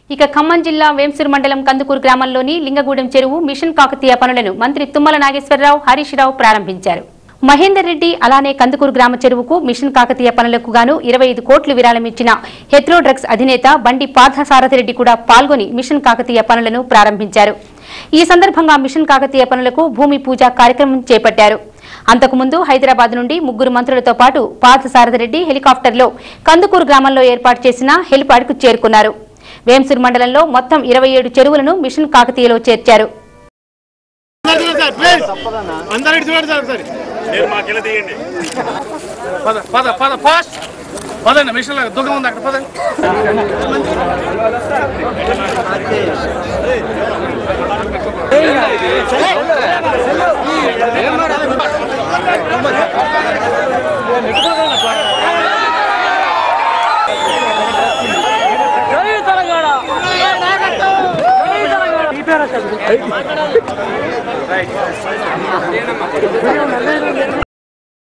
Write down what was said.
ఇక ఖమ్మం జిల్లా వేంసూరు మండలం కందుకూరు గ్రామంలోని లింగగూడెం చెరువు మిషన్ కాకతీయ పనులను మంత్రి తుమ్మల నాగేశ్వరరావు హరీష్ రావు ప్రారంభించారు మహేందర్ రెడ్డి అలానే కందుకూరు గ్రామ చెరువుకు మిషన్ కాకతీయ పనులకు గాను ఇరవై ఐదు కోట్లు విరాళం ఇచ్చిన హెత్రో డ్రగ్స్ అధినేత బండి పార్థసారథి రెడ్డి కూడా పాల్గొని మిషన్ కాకతీయ పనులను ప్రారంభించారు ఈ సందర్భంగా మిషన్ కాకతీయ పనులకు భూమి పూజ కార్యక్రమం చేపట్టారు అంతకుముందు హైదరాబాద్ నుండి ముగ్గురు మంత్రులతో పాటు పార్థసారథి రెడ్డి హెలికాప్టర్లో కందుకూరు గ్రామంలో ఏర్పాటు చేసిన హెలిపాడ్కు చేరుకున్నారు వేంసూరు మండలంలో మొత్తం ఇరవై ఏడు చెరువులను మిషన్ కాకతీయలో చేర్చారు అందరూ ఇటు చూడండి సార్ ఒకసారి మీరు మాకెళ్ళి తీయండి పద పద పద ఫాస్ట్ పదండి మిషన్ దుఃఖం ఉంది అక్కడ పదండి